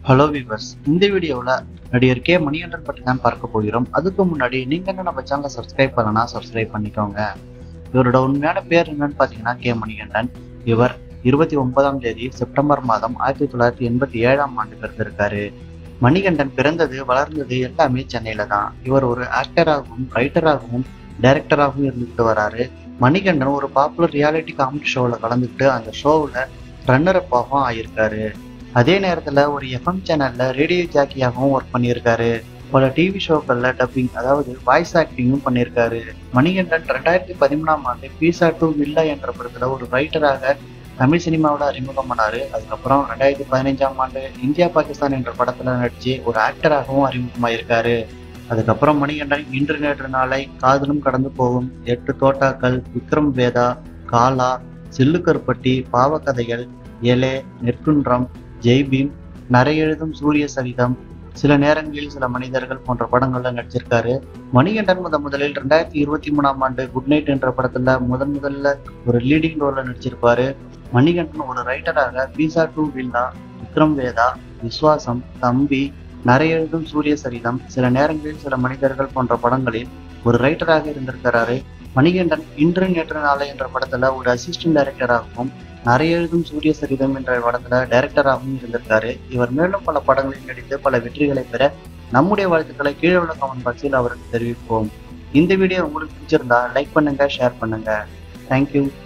hello viewers இந்த வீடியோவில் நடிகர் கே மணிகண்டன் பற்றி தான் பார்க்க போகிறோம் அதுக்கு முன்னாடி நீங்கள் என்ன நம்ம சேனலை சப்ஸ்கிரைப் பண்ணலனா சப்ஸ்கிரைப் பண்ணிக்கோங்க இவரோட உண்மையான பேர் என்னன்னு பார்த்தீங்கன்னா கே மணிகண்டன் இவர் இருபத்தி ஒன்பதாம் தேதி செப்டம்பர் மாதம் ஆயிரத்தி தொள்ளாயிரத்தி எண்பத்தி ஏழாம் ஆண்டு பிறந்திருக்காரு மணிகண்டன் பிறந்தது வளர்ந்தது எல்லாமே சென்னையில தான் இவர் ஒரு ஆக்டராகவும் ரைட்டராகவும் டைரக்டராகவும் இருந்துகிட்டு வராரு மணிகண்டன் ஒரு பாப்புலர் ரியாலிட்டி காமெடி ஷோவில் கலந்துக்கிட்டு அந்த ஷோவில் ரன்னர் அப்பாகவும் ஆயிருக்காரு அதே நேரத்தில் ஒரு எஃப்எம் சேனலில் ரேடியோ ஜாக்கியாகவும் ஒர்க் பண்ணியிருக்காரு பல டிவி ஷோக்கள்ல டப்பிங் அதாவது வாய்ஸ் ஆக்டிங்கும் பண்ணியிருக்காரு மணிகண்டன் ரெண்டாயிரத்தி பதிமூணாம் ஆண்டு பீசா டூ வில்லா என்ற படத்துல ஒரு ரைட்டராக தமிழ் சினிமாவில் அறிமுகம் பண்ணாரு அதுக்கப்புறம் ரெண்டாயிரத்தி பதினைஞ்சாம் ஆண்டு இந்தியா பாகிஸ்தான் என்ற படத்துல நடிச்சு ஒரு ஆக்டராகவும் அறிமுகமாயிருக்காரு அதுக்கப்புறம் மணிகண்டன் இன்று நேற்று நாளை காதலும் கடந்து போகும் எட்டு தோட்டாக்கள் விக்ரம் வேதா காலா சில்லுக்கருப்பட்டி பாவக்கதைகள் எலே நெற்குன்றம் ஜெய்பீம் நரையெழுதும் சூரிய சரிதம் சில நேரங்களில் சில மனிதர்கள் போன்ற படங்கள்ல நடிச்சிருக்காரு மணிகண்டன் முத முதலில் ரெண்டாயிரத்தி இருபத்தி மூணாம் ஆண்டு குட் நைட் என்ற படத்துல முதன் முதல்ல ஒரு லீடிங் ரோல்ல நடிச்சிருப்பாரு மணிகண்டன் ஒரு ரைட்டராக பீசா டூ வில்லா விக்ரம் வேதா விஸ்வாசம் தம்பி நரையெழுதும் சூரிய சரிதம் சில நேரங்களில் சில மனிதர்கள் போன்ற படங்களில் ஒரு ரைட்டராக இருந்திருக்கிறாரு மணிகண்டன் இன்று நேற்று நாளை என்ற படத்துல ஒரு அசிஸ்டன்ட் டைரக்டராகவும் நிறைய எழுதும் சூரிய சரிதம் என்ற படத்துல டைரக்டராகவும் இருந்திருக்காரு இவர் மேலும் பல படங்களில் நடித்து பல வெற்றிகளை பெற நம்முடைய வாழ்த்துக்களை கீழே உள்ள கமெண்ட் பாக்ஸில் அவருக்கு தெரிவிப்போம் இந்த வீடியோ உங்களுக்கு பிடிச்சிருந்தா லைக் பண்ணுங்க ஷேர் பண்ணுங்க தேங்க்யூ